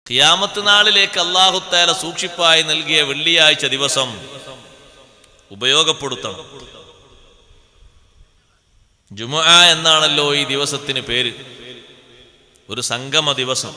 ഖിയാമത്ത് നാളിലേക്ക് അള്ളാഹുത്താല സൂക്ഷിപ്പായി നൽകിയ വെള്ളിയാഴ്ച ദിവസം ഉപയോഗപ്പെടുത്തണം ജുമുഅ എന്നാണല്ലോ ഈ ദിവസത്തിന് പേര് ഒരു സംഗമ ദിവസം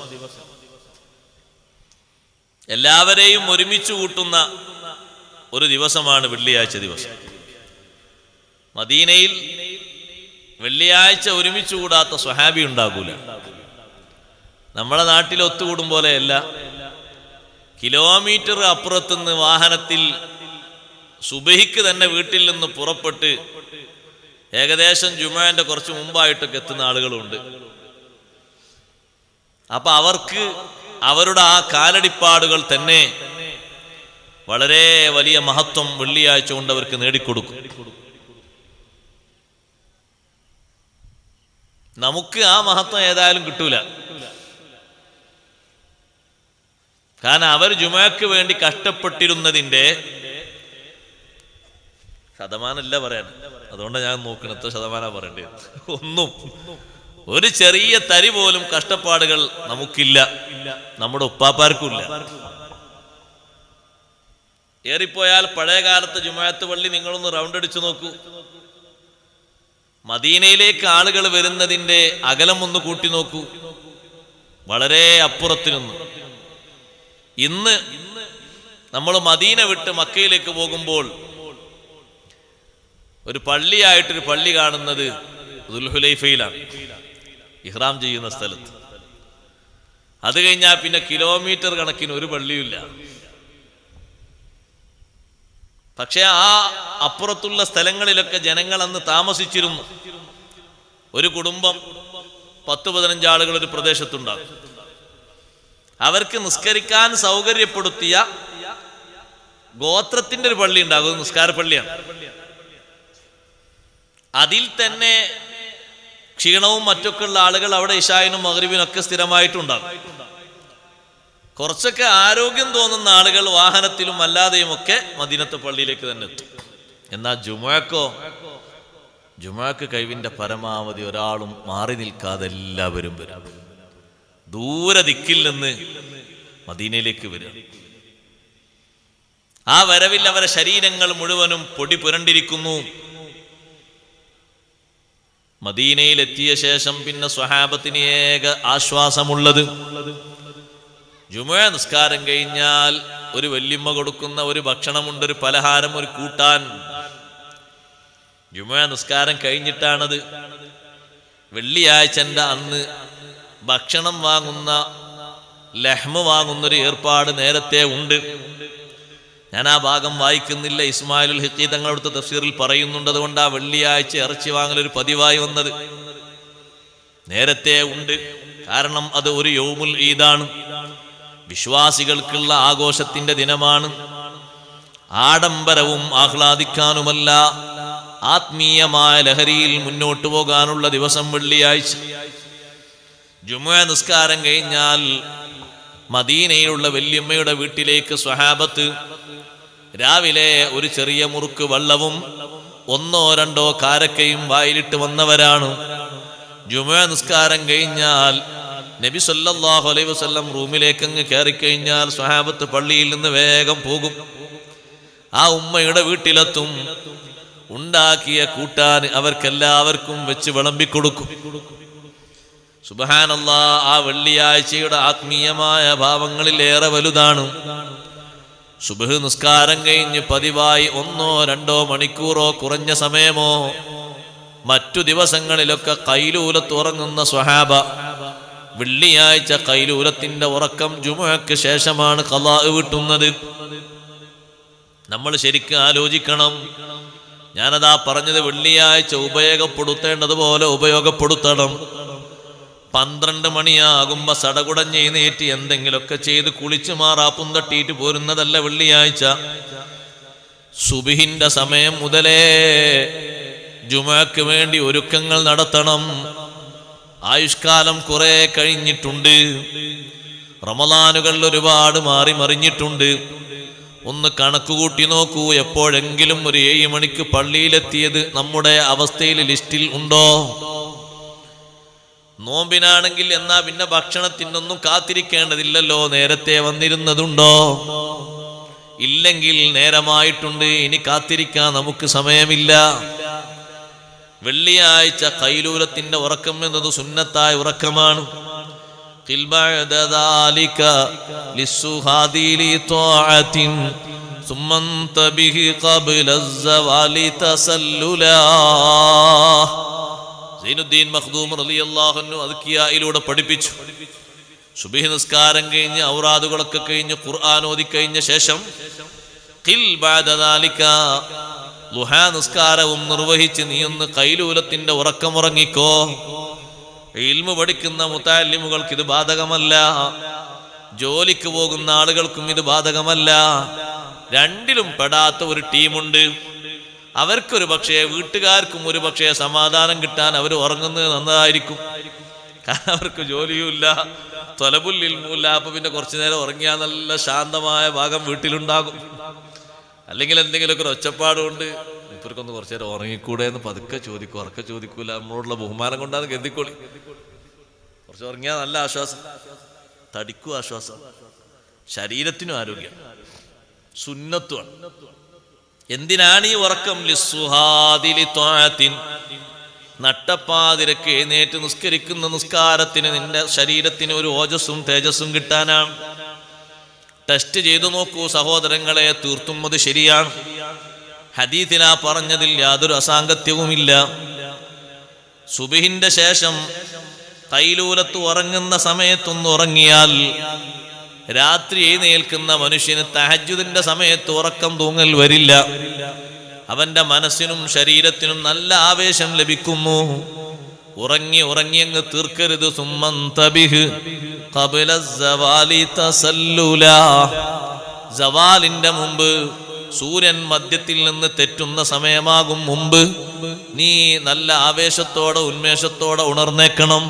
എല്ലാവരെയും ഒരുമിച്ച് കൂട്ടുന്ന ഒരു ദിവസമാണ് വെള്ളിയാഴ്ച ദിവസം മദീനയിൽ വെള്ളിയാഴ്ച ഒരുമിച്ച് കൂടാത്ത സ്വഹാബി ഉണ്ടാകൂല നമ്മളെ നാട്ടിൽ ഒത്തുകൂടും പോലെയല്ല കിലോമീറ്റർ അപ്പുറത്തുനിന്ന് വാഹനത്തിൽ സുബഹിക്ക് തന്നെ വീട്ടിൽ നിന്ന് പുറപ്പെട്ട് ഏകദേശം ജുമാന്റെ കുറച്ച് മുമ്പായിട്ടൊക്കെ എത്തുന്ന ആളുകളുണ്ട് അപ്പൊ അവർക്ക് അവരുടെ ആ കാലടിപ്പാടുകൾ തന്നെ വളരെ വലിയ മഹത്വം വെള്ളിയാഴ്ച കൊണ്ട് അവർക്ക് നേടിക്കൊടുക്കും നമുക്ക് ആ മഹത്വം ഏതായാലും കിട്ടൂല കാരണം അവർ ജുമാക്ക് വേണ്ടി കഷ്ടപ്പെട്ടിരുന്നതിന്റെ ശതമാനമല്ല പറയാൻ അതുകൊണ്ടാണ് ഞാൻ നോക്കുന്നത് എത്ര ശതമാനം പറയേണ്ടത് ഒന്നും ഒരു ചെറിയ തരി പോലും കഷ്ടപ്പാടുകൾ നമുക്കില്ല നമ്മുടെ ഉപ്പാപ്പാർക്കും ഇല്ല ഏറിപ്പോയാൽ പഴയ കാലത്തെ ജുമായത്ത് പള്ളി നിങ്ങളൊന്ന് റൗണ്ട് അടിച്ചു നോക്കൂ മദീനയിലേക്ക് ആളുകൾ വരുന്നതിന്റെ അകലം ഒന്ന് കൂട്ടി നോക്കൂ വളരെ അപ്പുറത്ത് നിന്ന് ഇന്ന് നമ്മൾ മദീന വിട്ട് മക്കയിലേക്ക് പോകുമ്പോൾ ഒരു പള്ളിയായിട്ടൊരു പള്ളി കാണുന്നത് ദുൽഹുലൈഫയിലാണ് ഇഹ്റാം ചെയ്യുന്ന സ്ഥലത്ത് അത് കഴിഞ്ഞാൽ പിന്നെ കിലോമീറ്റർ കണക്കിന് ഒരു പള്ളിയുമില്ല പക്ഷെ ആ അപ്പുറത്തുള്ള സ്ഥലങ്ങളിലൊക്കെ ജനങ്ങൾ അന്ന് താമസിച്ചിരുന്നു ഒരു കുടുംബം പത്ത് പതിനഞ്ച് ആളുകൾ ഒരു പ്രദേശത്തുണ്ടാകും അവർക്ക് നിസ്കരിക്കാൻ സൗകര്യപ്പെടുത്തിയ ഗോത്രത്തിന്റെ ഒരു പള്ളി ഉണ്ടാകും നിസ്കാര പള്ളിയാണ് അതിൽ തന്നെ ക്ഷീണവും മറ്റൊക്കെ ഉള്ള ആളുകൾ അവിടെ ഇഷായനും മകരിവിനും ഒക്കെ സ്ഥിരമായിട്ടുണ്ടാകും കുറച്ചൊക്കെ ആരോഗ്യം തോന്നുന്ന ആളുകൾ വാഹനത്തിലും അല്ലാതെയും ഒക്കെ മദീനത്തെ പള്ളിയിലേക്ക് തന്നെ എത്തും എന്നാൽ ജുമാക്കോ ജുമാക്ക് കഴിവിന്റെ പരമാവധി ഒരാളും മാറി നിൽക്കാതെ എല്ലാവരും വരും ദൂരെ ദിക്കിൽ നിന്ന് മദീനയിലേക്ക് വരിക ആ വരവിൽ അവരെ ശരീരങ്ങൾ മുഴുവനും പൊടി പുരണ്ടിരിക്കുന്നു മദീനയിൽ എത്തിയ ശേഷം പിന്നെ സ്വഹാബത്തിന് ഏക ആശ്വാസമുള്ളത് ജുമ നിസ്കാരം കഴിഞ്ഞാൽ ഒരു വല്യമ്മ കൊടുക്കുന്ന ഒരു ഭക്ഷണമുണ്ട് ഒരു പലഹാരം ഒരു കൂട്ടാൻ ജുമ നിസ്കാരം കഴിഞ്ഞിട്ടാണത് വെള്ളിയാഴ്ചന്റെ അന്ന് ഭക്ഷണം വാങ്ങുന്ന ലഹ്മ വാങ്ങുന്ന ഒരു ഏർപ്പാട് നേരത്തെ ഉണ്ട് ഞാൻ ആ ഭാഗം വായിക്കുന്നില്ല ഇസ്മായിലുൽ ഹിക്കി തങ്ങളടുത്ത തഫ്സീറിൽ പറയുന്നുണ്ട് അതുകൊണ്ട് ആ വെള്ളിയാഴ്ച ഇറച്ചി വാങ്ങൽ ഒരു പതിവായി വന്നത് നേരത്തെ ഉണ്ട് കാരണം അത് ഒരു യൗമുൽ ഈദാണ് വിശ്വാസികൾക്കുള്ള ആഘോഷത്തിന്റെ ദിനമാണ് ആഡംബരവും ആഹ്ലാദിക്കാനുമല്ല ആത്മീയമായ ലഹരിയിൽ മുന്നോട്ടു പോകാനുള്ള ദിവസം വെള്ളിയാഴ്ച ജുമുഅ നിസ്കാരം കഴിഞ്ഞാൽ മദീനയിലുള്ള വല്യമ്മയുടെ വീട്ടിലേക്ക് സ്വഹാബത്ത് രാവിലെ ഒരു ചെറിയ മുറുക്ക് വെള്ളവും ഒന്നോ രണ്ടോ കാരക്കയും വായിലിട്ട് വന്നവരാണ് ജുമുഅ നിസ്കാരം കഴിഞ്ഞാൽ നബി സല്ലല്ലാഹു അലൈഹി വസല്ലം റൂമിലേക്ക് അങ്ങ് കയറിക്കഴിഞ്ഞാൽ സ്വഹാബത്ത് പള്ളിയിൽ നിന്ന് വേഗം പോകും ആ ഉമ്മയുടെ വീട്ടിലെത്തും ഉണ്ടാക്കിയ കൂട്ടാൻ അവർക്കെല്ലാവർക്കും വെച്ച് വിളമ്പിക്കൊടുക്കും സുബഹാനല്ലാ ആ വെള്ളിയാഴ്ചയുടെ ആത്മീയമായ ഭാവങ്ങളിൽ ഏറെ വലുതാണ് സുബഹ് നിസ്കാരം കഴിഞ്ഞ് പതിവായി ഒന്നോ രണ്ടോ മണിക്കൂറോ കുറഞ്ഞ സമയമോ മറ്റു ദിവസങ്ങളിലൊക്കെ കൈലൂലത്ത് ഉറങ്ങുന്ന സ്വഹാബ വെള്ളിയാഴ്ച കൈലൂലത്തിന്റെ ഉറക്കം ജുമുഅക്ക് ശേഷമാണ് കലാ വീട്ടുന്നത് നമ്മൾ ശരിക്കും ആലോചിക്കണം ഞാനതാ പറഞ്ഞത് വെള്ളിയാഴ്ച ഉപയോഗപ്പെടുത്തേണ്ടതുപോലെ ഉപയോഗപ്പെടുത്തണം പന്ത്രണ്ട് മണിയാകുമ്പോ സടകുടഞ്ഞെഴുന്നേറ്റ് എന്തെങ്കിലുമൊക്കെ ചെയ്ത് കുളിച്ചു മാറാപ്പും തട്ടിയിട്ട് പോരുന്നതല്ല വെള്ളിയാഴ്ച സുബിഹിന്റെ സമയം മുതലേ ജുമാക്ക് വേണ്ടി ഒരുക്കങ്ങൾ നടത്തണം ആയുഷ്കാലം കുറെ കഴിഞ്ഞിട്ടുണ്ട് റമദാനുകൾ ഒരുപാട് മാറി മറിഞ്ഞിട്ടുണ്ട് ഒന്ന് കണക്കുകൂട്ടി നോക്കൂ എപ്പോഴെങ്കിലും ഒരു ഏഴ് മണിക്ക് പള്ളിയിലെത്തിയത് നമ്മുടെ അവസ്ഥയിൽ ലിസ്റ്റിൽ ഉണ്ടോ നോമ്പിനാണെങ്കിൽ എന്നാ പിന്നെ ഭക്ഷണത്തിനൊന്നും കാത്തിരിക്കേണ്ടതില്ലല്ലോ നേരത്തെ വന്നിരുന്നതുണ്ടോ ഇല്ലെങ്കിൽ നേരമായിട്ടുണ്ട് ഇനി കാത്തിരിക്കാൻ നമുക്ക് സമയമില്ല വെള്ളിയാഴ്ച കൈലൂലത്തിന്റെ ഉറക്കം എന്നത് സുന്നത്തായ ഉറക്കമാണ് قل بعد ذلك للسهاد لطاعة ثم انتبه قبل الزوال تسللا സൈനുദ്ദീൻ മഖ്ദൂം റളിയല്ലാഹു അൻഹു അദ്കിയായിലൂടെ പഠിപ്പിച്ചു സുബഹി നിസ്കാരം കഴിഞ്ഞ് ഔറാദുകളൊക്കെ കഴിഞ്ഞ് ഖുർആൻ ഓതി കഴിഞ്ഞ ശേഷം ഖിൽ ബഅദ ദാലിക ലുഹാ നിസ്കാരവും നിർവഹിച്ച് നീ ഒന്ന് കൈലൂലത്തിന്റെ ഉറക്കമുറങ്ങിക്കോ ഇൽമു പഠിക്കുന്ന മുത്താലിമുകൾക്ക് ഇത് ബാധകമല്ല ജോലിക്ക് പോകുന്ന ആളുകൾക്കും ഇത് ബാധകമല്ല രണ്ടിലും പെടാത്ത ഒരു ടീമുണ്ട് അവർക്കൊരു പക്ഷേ വീട്ടുകാർക്കും ഒരു പക്ഷേ സമാധാനം കിട്ടാൻ അവർ ഉറങ്ങുന്നത് നന്നതായിരിക്കും കാരണം അവർക്ക് ജോലിയുമില്ല തൊലപുല്ലിൽമില്ല അപ്പൊ പിന്നെ കുറച്ചു നേരം ഉറങ്ങിയാൽ നല്ല ശാന്തമായ ഭാഗം വീട്ടിലുണ്ടാകും അല്ലെങ്കിൽ എന്തെങ്കിലുമൊക്കെ ഒരു ഒച്ചപ്പാടുകൊണ്ട് ഇവർക്കൊന്ന് കുറച്ചു നേരം ഉറങ്ങിക്കൂടെ എന്ന് പതുക്കെ ചോദിക്കും ഉറക്ക ചോദിക്കൂല നമ്മളോടുള്ള ബഹുമാനം കൊണ്ടാണ് കരുതിക്കോളി കുറച്ച് ഉറങ്ങിയാൽ നല്ല ആശ്വാസം തടിക്കും ആശ്വാസം ശരീരത്തിനും ആരോഗ്യം സുന്നത്തുമാണ് എന്തിനാണ് ഈ ഉറക്കം ലിസ്സുഹാദിലി ത്വാഅത്തിൻ നട്ടപ്പാതിരക്ക് എഴുന്നേറ്റ് നിസ്കരിക്കുന്ന നിസ്കാരത്തിന് നിന്റെ ശരീരത്തിന് ഒരു ഓജസ്സും തേജസ്സും കിട്ടാനാണ് ടെസ്റ്റ് ചെയ്തു നോക്കൂ സഹോദരങ്ങളെ തീർത്തും അത് ശരിയാണ് ഹദീത്തിലാ പറഞ്ഞതിൽ യാതൊരു അസാങ്കത്യവുമില്ല സുബിഹിന്റെ ശേഷം കൈലൂലത്ത് ഉറങ്ങുന്ന സമയത്തൊന്ന് ഉറങ്ങിയാൽ രാത്രി എഴുന്നേൽക്കുന്ന മനുഷ്യന് തഹജുദിന്റെ സമയത്ത് ഉറക്കം തൂങ്ങൽ വരില്ല അവന്റെ മനസ്സിനും ശരീരത്തിനും നല്ല ആവേശം ലഭിക്കുന്നു ഉറങ്ങി ഉറങ്ങി അങ്ങ് തീർക്കരുത് സുമ്മൻ തബിഹ് ഖബല സവാലി തസല്ലുല സവാലിന്റെ മുമ്പ് സൂര്യൻ മധ്യത്തിൽ നിന്ന് തെറ്റുന്ന സമയമാകും മുമ്പ് നീ നല്ല ആവേശത്തോടെ ഉന്മേഷത്തോടെ ഉണർന്നേക്കണം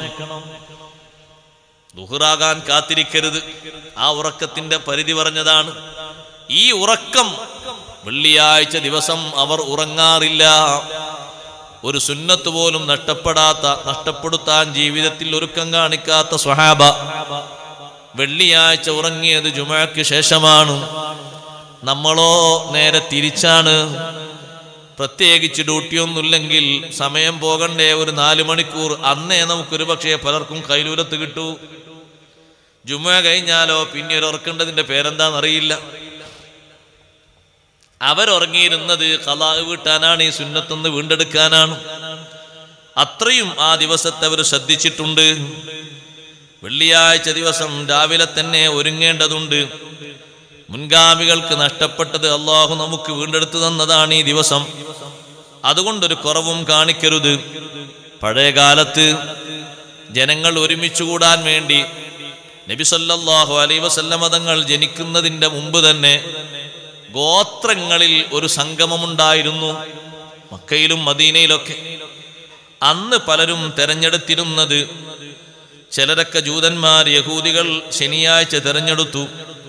ദുഹുറാകാൻ കാത്തിരിക്കരുത് ആ ഉറക്കത്തിന്റെ പരിധി പറഞ്ഞതാണ് ഈ ഉറക്കം വെള്ളിയാഴ്ച ദിവസം അവർ ഉറങ്ങാറില്ല ഒരു സുന്നത്ത് പോലും നഷ്ടപ്പെടാത്ത നഷ്ടപ്പെടുത്താൻ ജീവിതത്തിൽ ഒരുക്കം കാണിക്കാത്ത സ്വഹാബ വെള്ളിയാഴ്ച ഉറങ്ങിയത് ജുമയ്ക്ക് ശേഷമാണ് നമ്മളോ നേരെ തിരിച്ചാണ് പ്രത്യേകിച്ച് ഡ്യൂട്ടിയൊന്നുമില്ലെങ്കിൽ സമയം പോകണ്ടേ ഒരു നാല് മണിക്കൂർ അന്നേ നമുക്കൊരു പക്ഷേ പലർക്കും കൈലൂലത്ത് കിട്ടൂ ജുമ കഴിഞ്ഞാലോ പിന്നെ ഒരു ഉറക്കേണ്ടതിന്റെ പേരെന്താണെന്നറിയില്ല അവരുറങ്ങിയിരുന്നത് കലാ വീട്ടാനാണ് ഈ സുന്നത്തൊന്ന് വീണ്ടെടുക്കാനാണ് അത്രയും ആ ദിവസത്തെ അവർ ശ്രദ്ധിച്ചിട്ടുണ്ട് വെള്ളിയാഴ്ച ദിവസം രാവിലെ തന്നെ ഒരുങ്ങേണ്ടതുണ്ട് മുൻഗാമികൾക്ക് നഷ്ടപ്പെട്ടത് അള്ളാഹു നമുക്ക് വീണ്ടെടുത്തു തന്നതാണ് ഈ ദിവസം അതുകൊണ്ടൊരു കുറവും കാണിക്കരുത് പഴയ കാലത്ത് ജനങ്ങൾ ഒരുമിച്ച് കൂടാൻ വേണ്ടി നബി സല്ലല്ലാഹു അലൈഹി വസല്ലമ തങ്ങൾ ജനിക്കുന്നതിന്റെ മുമ്പ് തന്നെ ഗോത്രങ്ങളിൽ ഒരു സംഗമമുണ്ടായിരുന്നു മക്കയിലും മദീനയിലൊക്കെ അന്ന് പലരും തെരഞ്ഞെടുത്തിരുന്നത് ചിലരൊക്കെ ജൂതന്മാർ യഹൂദികൾ ശനിയാഴ്ച തെരഞ്ഞെടുത്തു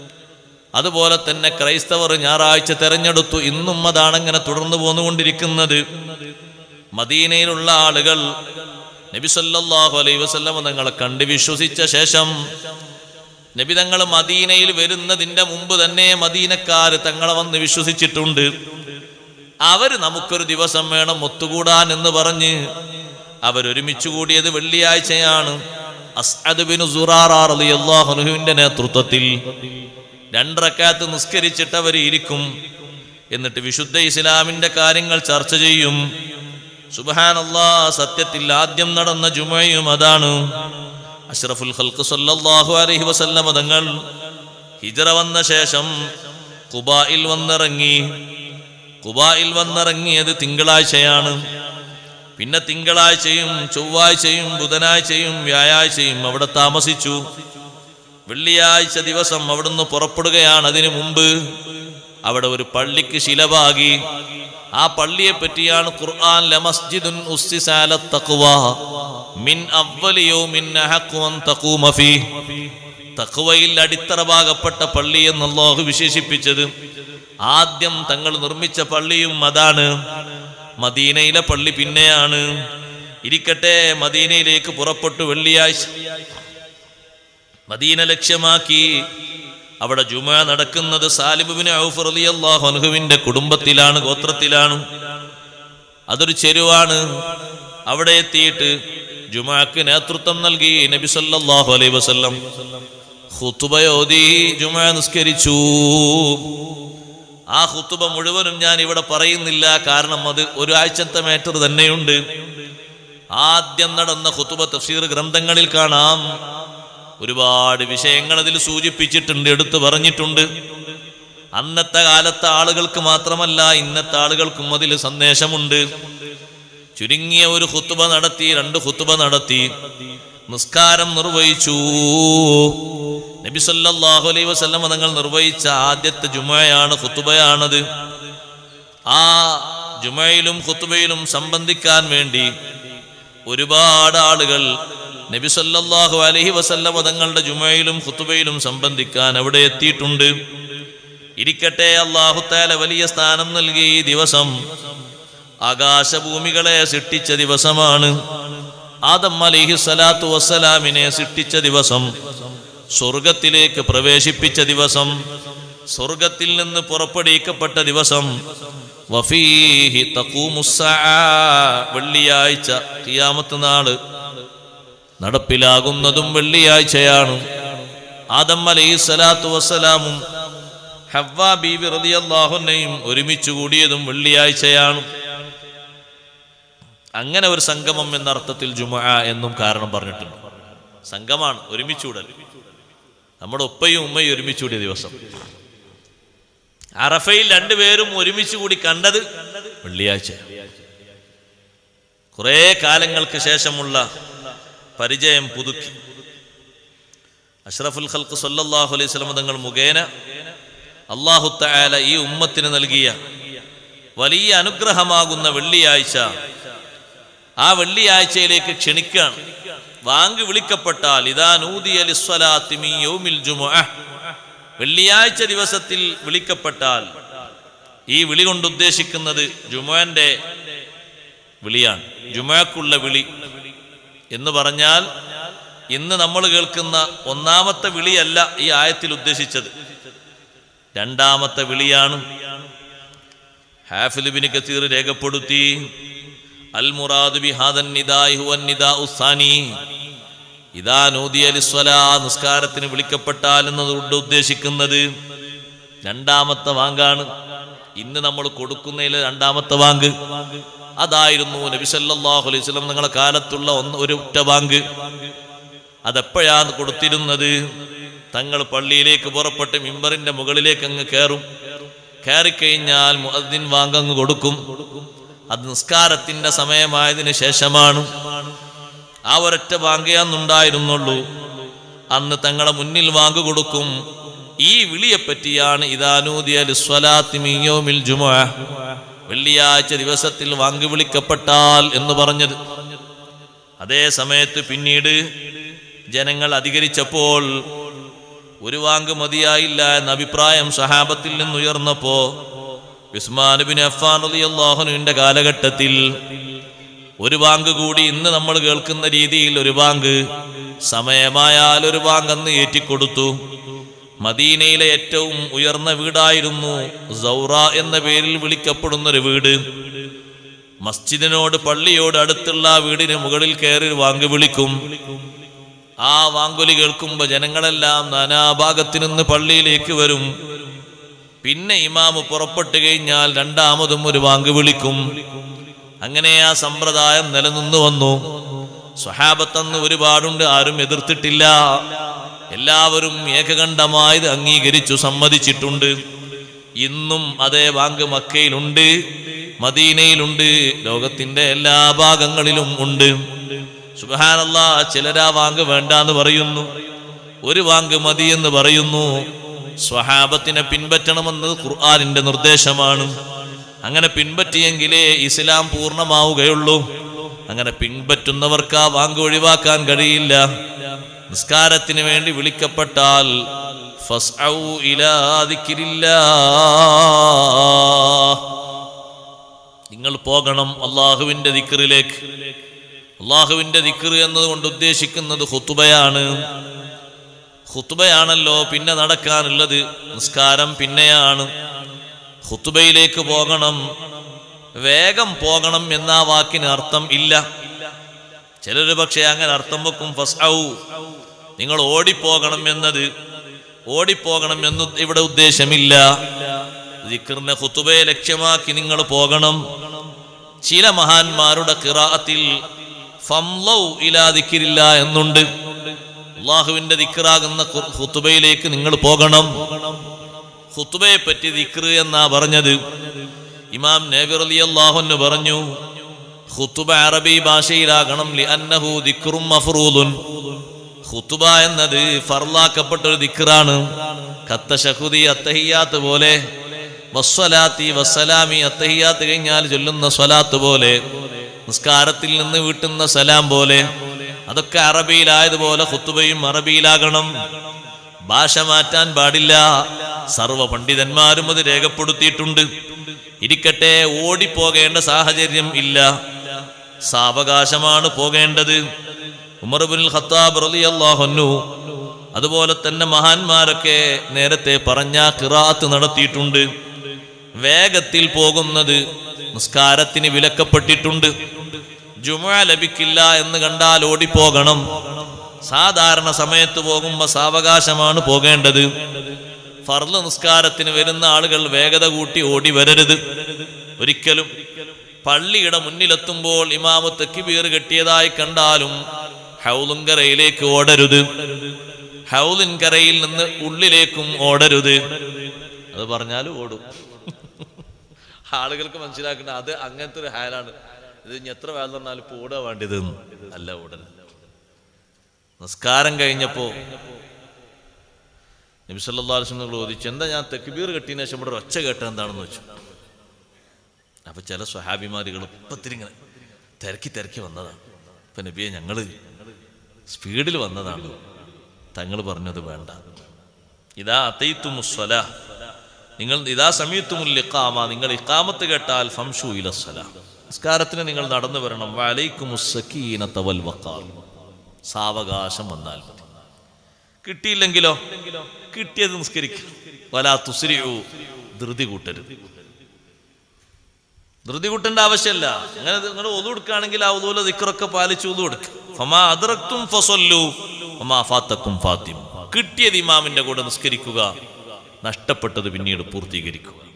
അതുപോലെ തന്നെ ക്രൈസ്തവർ ഞായറാഴ്ച തെരഞ്ഞെടുത്തു ഇന്നും അതാണ് അങ്ങനെ തുടർന്നു പോന്നുകൊണ്ടിരിക്കുന്നത് മദീനയിലുള്ള ആളുകൾ നബി സല്ലല്ലാഹു അലൈഹി വസല്ലമ തങ്ങളെ കണ്ട് വിശ്വസിച്ച ശേഷം നബി തങ്ങൾ മദീനയിൽ വരുന്നതിന്റെ മുമ്പ് തന്നെ മദീനക്കാർ തങ്ങളെ വന്ന് വിശ്വസിച്ചിട്ടുണ്ട് അവര് നമുക്കൊരു ദിവസം വേണം ഒത്തുകൂടാൻ എന്ന് പറഞ്ഞ് അവരൊരുമിച്ച് കൂടിയത് വെള്ളിയാഴ്ചയാണ് അസ്അദ് ബിൻ സുറാറ റളിയല്ലാഹു അൻഹുവിന്റെ നേതൃത്വത്തിൽ രണ്ടറക്കാത്ത് നിസ്കരിച്ചിട്ട് അവർ ഇരിക്കും എന്നിട്ട് വിശുദ്ധ ഇസ്ലാമിന്റെ കാര്യങ്ങൾ ചർച്ച ചെയ്യും സുബഹാനല്ലാ സത്യത്തിൽ ആദ്യം നടന്ന ജുമയും അതാണ് അഷ്റഫുൽ ഖൽഖ് സല്ലല്ലാഹു അലൈഹി വസല്ലമ തങ്ങൾ ഹിജറ വന്ന ശേഷം കുബായിൽ വന്നിറങ്ങി കുബായിൽ വന്നിറങ്ങിയത് തിങ്കളാഴ്ചയാണ് പിന്നെ തിങ്കളാഴ്ചയും ചൊവ്വാഴ്ചയും ബുധനാഴ്ചയും വ്യാഴാഴ്ചയും അവിടെ താമസിച്ചു വെള്ളിയാഴ്ച ദിവസം അവിടുന്ന് പുറപ്പെടുകയാണ് അതിനു മുമ്പ് അവിടെ ഒരു പള്ളിക്ക് ശിലപാകി ആ പള്ളിയെ പറ്റിയാണ് ഖുർആൻ ലമസ്ജിദുൻ ഉസ്സിസാല തഖ്വ മിൻ അവ്വലി യൗമിൻ അഹഖു അൻ തഖൂമ ഫീ തഖ്വയിൽ അടിത്തറഭാഗപ്പെട്ട പള്ളി എന്ന് അല്ലാഹു വിശേഷിപ്പിച്ചത് ആദ്യം തങ്ങൾ നിർമ്മിച്ച പള്ളിയും അതാണ് മദീനയിലെ പള്ളി പിന്നെയാണ് ഇരിക്കട്ടെ മദീനയിലേക്ക് പുറപ്പെട്ടു വെള്ളിയാഴ്ച മദീന ലക്ഷ്യമാക്കി അവിടെ ജുമ നടക്കുന്നത് സാലിബുബിന് ഔഫ് റളിയല്ലാഹു അൻഹുവിന്റെ കുടുംബത്തിലാണ് ഗോത്രത്തിലാണ് അതൊരു ചെരുവാണ് അവിടെ എത്തിയിട്ട് ജുമാക്ക് നേതൃത്വം നൽകി നബി സല്ലല്ലാഹു അലൈഹി വസല്ലം ഖുതുബയോദി ജുമ നിസ്കരിച്ചു ആ ഖുതുബ മുഴുവനും ഞാൻ ഇവിടെ പറയുന്നില്ല കാരണം അത് ഒരാഴ്ചത്തെ മാറ്റർ തന്നെയുണ്ട് ആദ്യം നടന്ന ഖുതുബ തഫ്സീർ ഗ്രന്ഥങ്ങളിൽ കാണാം ഒരുപാട് വിഷയങ്ങൾ അതിൽ സൂചിപ്പിച്ചിട്ടുണ്ട് എടുത്തു പറഞ്ഞിട്ടുണ്ട് അന്നത്തെ കാലത്തെ ആളുകൾക്ക് മാത്രമല്ല ഇന്നത്തെ ആളുകൾക്കും അതിൽ സന്ദേശമുണ്ട് ചുരുങ്ങിയ ഒരു ഹുത്തുബ നടത്തി രണ്ട് ഹുത്തുബ നടത്തി നിസ്കാരം നിർവഹിച്ചു നബി സല്ലല്ലാഹു അലൈഹി വസല്ലം തങ്ങൾ നിർവഹിച്ച ആദ്യത്തെ ജുമയാണ് ഹുത്തുബയാണത് ആ ജുമയിലും ഹുത്തുബയിലും സംബന്ധിക്കാൻ വേണ്ടി ഒരുപാട് ആളുകൾ നബി സല്ലല്ലാഹു അലൈഹി വസല്ലം തങ്ങളുടെ ജുമയിലും ഹുത്തുബയിലും സംബന്ധിക്കാൻ അവിടെ എത്തിയിട്ടുണ്ട് ഇരിക്കട്ടെ അള്ളാഹു താല വലിയ സ്ഥാനം നൽകി ഈ ദിവസം ആകാശഭൂമികളെ സൃഷ്ടിച്ച ദിവസമാണ് ആദം അലിഹി സ്വലാത്തു വസ്സലാമിനെ സൃഷ്ടിച്ച ദിവസം സ്വർഗത്തിലേക്ക് പ്രവേശിപ്പിച്ച ദിവസം സ്വർഗത്തിൽ നിന്ന് പുറപ്പെടുവിക്കപ്പെട്ട ദിവസം വഫീഹി തഖൂമുസ്സആ. വെള്ളിയാഴ്ച കിയാമത്ത് നാള് നടപ്പിലാകുന്നതും വെള്ളിയാഴ്ചയാണ് ആദം അലൈഹി സ്വലാത്തു വസ്സലാമും ഹവ്വ ബീബി റളിയല്ലാഹുവിനെയും ഒരുമിച്ച് കൂടിയതും വെള്ളിയാഴ്ചയാണ് അങ്ങനെ ഒരു സംഗമം എന്ന അർത്ഥത്തിൽ ജുമ എന്നും കാരണം പറഞ്ഞിട്ടുണ്ട് സംഗമാണ് ഒരുമിച്ചൂടൽ നമ്മുടെ ഉപ്പയും ഉമ്മയും ഒരുമിച്ചുകൂടിയ ദിവസം അറഫയിൽ രണ്ടുപേരും ഒരുമിച്ച് കൂടി കണ്ടത് വെള്ളിയാഴ്ച കുറെ കാലങ്ങൾക്ക് ശേഷമുള്ള പരിചയം പുതുക്കി അഷ്റഫുൽ ഖൽക്ക് സല്ലല്ലാഹു അലൈഹി വസല്ലം തങ്ങൾ മുഖേന അള്ളാഹു തആല ഈ ഉമ്മത്തിന് നൽകിയ വലിയ അനുഗ്രഹമാകുന്ന വെള്ളിയാഴ്ച ആ വെള്ളിയാഴ്ചയിലേക്ക് ക്ഷണിക്കുകയാണ് വാങ്ക് വിളിക്കപ്പെട്ടാൽ ഇതാ നൂദിയ ലിസ്വലാത്തി മിൻ യൗമിൽ ജുമുഅ വെള്ളിയാഴ്ച ദിവസത്തിൽ വിളിക്കപ്പെട്ടാൽ ഈ വിളി കൊണ്ട് ഉദ്ദേശിക്കുന്നത് ജുമുഅന്റെ വിളിയാണ് ജുമുഅക്കുള്ള വിളി എന്ന് പറഞ്ഞാൽ ഇന്ന് നമ്മൾ കേൾക്കുന്ന ഒന്നാമത്തെ വിളിയല്ല ഈ ആയത്തിൽ ഉദ്ദേശിച്ചത് രണ്ടാമത്തെ വിളിയാണ് ഹാഫിദ് ബിൻ കസീർ രേഖപ്പെടുത്തി അൽ മുറാദ് ബി ഹാദൻ നിദാഇ ഹുവൻ നിദാഉ സാനി ഇദാ നൂദിയ ലിസ്വലാ നിസ്കാരത്തിന് വിളിക്കപ്പെട്ടാൽ എന്നതുകൊണ്ട് ഉദ്ദേശിക്കുന്നത് രണ്ടാമത്തെ വാങ്കാണ് ഇന്ന് നമ്മൾ കൊടുക്കുന്നതിൽ രണ്ടാമത്തെ വാങ്ക് അതായിരുന്നു നബി സല്ലല്ലാഹു അലൈഹി വസല്ലം നിങ്ങളെ കാലത്തുള്ള ഒന്ന് ഒരു ഒറ്റ ബാങ്ക് അതെപ്പോഴാണ് കൊടുത്തിരുന്നത് തങ്ങൾ പള്ളിയിലേക്ക് പുറപ്പെട്ട് മിമ്പറിന്റെ മുകളിലേക്ക് അങ്ങ് കയറും കയറിക്കഴിഞ്ഞാൽ മുഅദ്ദിൻ വാങ്കങ്ങ് കൊടുക്കും അത് നിസ്കാരത്തിന്റെ സമയമായതിനു ശേഷമാണ് ആ ഒരൊറ്റ വാങ്കേ അന്നുണ്ടായിരുന്നുള്ളൂ അന്ന് തങ്ങളെ മുന്നിൽ വാങ്ക് കൊടുക്കും ഈ വിളിയെ പറ്റിയാണ് ഇദാനൂദിയ ലിസ്വലാത്തി മിൻ യൗമിൽ ജുമുഅ വെള്ളിയാഴ്ച ദിവസത്തിൽ വാങ്ക് വിളിക്കപ്പെട്ടാൽ എന്ന് പറഞ്ഞത് അതേ സമയത്ത് പിന്നീട് ജനങ്ങൾ അധികരിച്ചപ്പോൾ ഒരു വാങ്ക് മതിയായില്ല എന്ന അഭിപ്രായം സഹാബത്തിൽ നിന്നുയർന്നപ്പോ ഉസ്മാൻ അഫ്ഫാൻ റളിയല്ലാഹുവിന്റെ കാലഘട്ടത്തിൽ ഒരു ബാങ്ക് കൂടി ഇന്ന് നമ്മൾ കേൾക്കുന്ന രീതിയിൽ ഒരു ബാങ്ക് സമയമായാൽ ഒരു ബാങ്ക് അന്ന് ഏറ്റിക്കൊടുത്തു മദീനയിലെ ഏറ്റവും ഉയർന്ന വീടായിരുന്നു സൗറ എന്ന പേരിൽ വിളിക്കപ്പെടുന്ന ഒരു വീട് മസ്ജിദിനോട് പള്ളിയോട് അടുത്തുള്ള ആ വീടിന് മുകളിൽ കയറി വാങ്ക് വിളിക്കും ആ വാങ്കൊലി കേൾക്കുമ്പോ ജനങ്ങളെല്ലാം നാനാഭാഗത്തു നിന്ന് പള്ളിയിലേക്ക് വരും പിന്നെ ഇമാമ് പുറപ്പെട്ടു കഴിഞ്ഞാൽ രണ്ടാമതും ഒരു വാങ്ക് വിളിക്കും അങ്ങനെ ആ സമ്പ്രദായം നിലനിന്നു വന്നു സ്വഹാബത്തന്ന് ഒരുപാടുണ്ട് ആരും എതിർത്തിട്ടില്ല എല്ലാവരും ഏകകണ്ഠമായി ഇത് അംഗീകരിച്ചു സമ്മതിച്ചിട്ടുണ്ട് ഇന്നും അതേ ബാങ്ക് മക്കയിലുണ്ട് മദീനയിലുണ്ട് ലോകത്തിന്റെ എല്ലാ ഭാഗങ്ങളിലും ഉണ്ട് സുബഹാനല്ല ചിലരാ വാങ്ക് വേണ്ടാന്ന് പറയുന്നു ഒരു വാങ്ക് മതി എന്ന് പറയുന്നു സ്വഹാബത്തിനെ പിൻപറ്റണമെന്ന് ഖുർആാനിന്റെ നിർദ്ദേശമാണ് അങ്ങനെ പിൻപറ്റിയെങ്കിലേ ഇസ്ലാം പൂർണ്ണമാവുകയുള്ളൂ അങ്ങനെ പിൻപറ്റുന്നവർക്ക് ആ വാങ്ക് ഒഴിവാക്കാൻ കഴിയില്ല നിസ്കാരത്തിന് വേണ്ടി വിളിക്കപ്പെട്ടാൽ ഫസ്ഔ ഇലാ ദിക്രില്ലാ. നിങ്ങൾ പോകണം അള്ളാഹുവിന്റെ ദിക്റിലേക്ക് അള്ളാഹുവിന്റെ ദിക്ർ എന്നതുകൊണ്ട് ഉദ്ദേശിക്കുന്നത് ഹുത്തുബയാണ് ഹുത്തുബയാണല്ലോ പിന്നെ നടക്കാനുള്ളത് നിസ്കാരം പിന്നെയാണ് ഹുത്തുബയിലേക്ക് പോകണം വേഗം പോകണം എന്ന വാക്കിന് അർത്ഥം ഇല്ല ചിലര് പക്ഷേ അങ്ങനെ അർത്ഥം വെക്കും ഫസ്ഔ നിങ്ങൾ ഓടിപ്പോകണം എന്നത് ഓടിപ്പോകണം എന്ന് ഇവിടെ ഉദ്ദേശമില്ല ദിക്റിനെ ഹുത്തുബയെ ലക്ഷ്യമാക്കി നിങ്ങൾ പോകണം ചില മഹാന്മാരുടെ കിറാത്തിൽ ഫംലൗ ഇലാ ദിക്രില്ല എന്നുണ്ട് അള്ളാഹുവിന്റെ ദിക്റാകുന്ന ഖു- ഹുത്തുബയിലേക്ക് നിങ്ങൾ പോകണം ഹുത്തുബയെ പറ്റി ദിക്ർ എന്നാ പറഞ്ഞത് ഇമാം നബി റളിയല്ലാഹു അൻഹു പറഞ്ഞു ഖുതുബ അറബി ഭാഷയിലാകണം ലി അന്നഹു ദിക്റും മഫ്റൂദുൻ ഖുതുബ എന്നത് ഫർലാക്കപ്പെട്ട ഒരു ദിക്റാണ് കത്ത ഷഹുദി അത്തഹിയാത്ത് പോലെ വസ്സലാത്തി വസ്സലാമി അത്തഹിയാത്ത് കഴിഞ്ഞാൽ ചൊല്ലുന്ന സ്വലാത്ത് പോലെ നിസ്കാരത്തിൽ നിന്ന് വീട്ടുന്ന സലാം പോലെ അതൊക്കെ അറബിയിലായതുപോലെ ഖുത്തുബയും അറബിയിലാകണം ഭാഷ മാറ്റാൻ പാടില്ല സർവ പണ്ഡിതന്മാരും അത് രേഖപ്പെടുത്തിയിട്ടുണ്ട് ഇരിക്കട്ടെ ഓടിപ്പോകേണ്ട സാഹചര്യം ഇല്ല സാവകാശമാണ് പോകേണ്ടത് ഉമർബുൽ ഖത്താബ് റളിയല്ലാഹു അതുപോലെ തന്നെ മഹാന്മാരൊക്കെ നേരത്തെ പറഞ്ഞ കിറാത്ത് നടത്തിയിട്ടുണ്ട് വേഗത്തിൽ പോകുന്നത് നിസ്കാരത്തിന് വിലക്കപ്പെട്ടിട്ടുണ്ട് ജുമുഅ ലഭിക്കില്ല എന്ന് കണ്ടാൽ ഓടിപ്പോകണം സാധാരണ സമയത്ത് പോകുമ്പോ സാവകാശമാണ് പോകേണ്ടത് ഫർള് നിസ്കാരത്തിന് വരുന്ന ആളുകൾ വേഗത കൂട്ടി ഓടി വരരുത് ഒരിക്കലും പള്ളിയുടെ മുന്നിലെത്തുമ്പോൾ ഇമാമ് തെക്കിബീർ കെട്ടിയതായി കണ്ടാലും ഹൗലുങ്കരയിലേക്ക് ഓടരുത് ഹൗലിൻകരയിൽ നിന്ന് ഉള്ളിലേക്കും ഓടരുത് അത് പറഞ്ഞാൽ ഓടും ആളുകൾക്ക് മനസ്സിലാക്കേണ്ട അത് അങ്ങനത്തെ ഒരു ഹാലാണ് ഇത് ഇനി എത്ര വേല പറഞ്ഞാലും ഇപ്പൊ ഓടാ വേണ്ടിയത് അല്ല ഓടരുത് നിസ്കാരം കഴിഞ്ഞപ്പോ നബിസല്ലാസ്ലങ്ങൾ ചോദിച്ചു എന്താ ഞാൻ തെക്കുബീർ കെട്ടിയതിനു ശേഷം ഇവിടെ ഒരു ഒച്ച കേട്ടത് എന്താണെന്ന് വെച്ചു അപ്പൊ ചില സ്വഹാബിമാരികൾ ഇപ്പത്തിരിങ്ങനെ തിരക്കി തിരക്കി വന്നതാണ് ഇപ്പൊ നബിയെ ഞങ്ങള് സ്പീഡിൽ വന്നതാണ് തങ്ങൾ പറഞ്ഞത് വേണ്ട ഇതാ അത്തയ്ത്തുമുസ്വല നിങ്ങൾ ഇതാ സമയത്തുമുൽ ഇഖാമ നിങ്ങൾ ഇഖാമത്ത് കേട്ടാൽ ഫംഷു ഇലസ്വല നിസ്കാരത്തിന് നിങ്ങൾ നടന്നു വരണം വലൈക്കുമുസ്സക്കീനത വൽ വഖാർ സാവകാശം വന്നാൽ മതി കിട്ടിയില്ലെങ്കിലോ കിട്ടിയത് നിസ്കരിക്കും വലാ തുസ്രിഉ ധൃതി കൂട്ടരുത് ധൃതി കൂട്ടേണ്ട ആവശ്യമല്ല അങ്ങനെ നിങ്ങൾ ഒതു കൊടുക്കുകയാണെങ്കിൽ ആ ഒതുവിലെ ദിക്കറൊക്കെ പാലിച്ച് ഒതു കൊടുക്കും ഫമാ അദ്റക്തും ഫസല്ലു ഫമാ ഫാത്തക്കും ഫാത്തിം കിട്ടിയത് ഇമാമിന്റെ കൂടെ നിസ്കരിക്കുക നഷ്ടപ്പെട്ടത് പിന്നീട് പൂർത്തീകരിക്കുക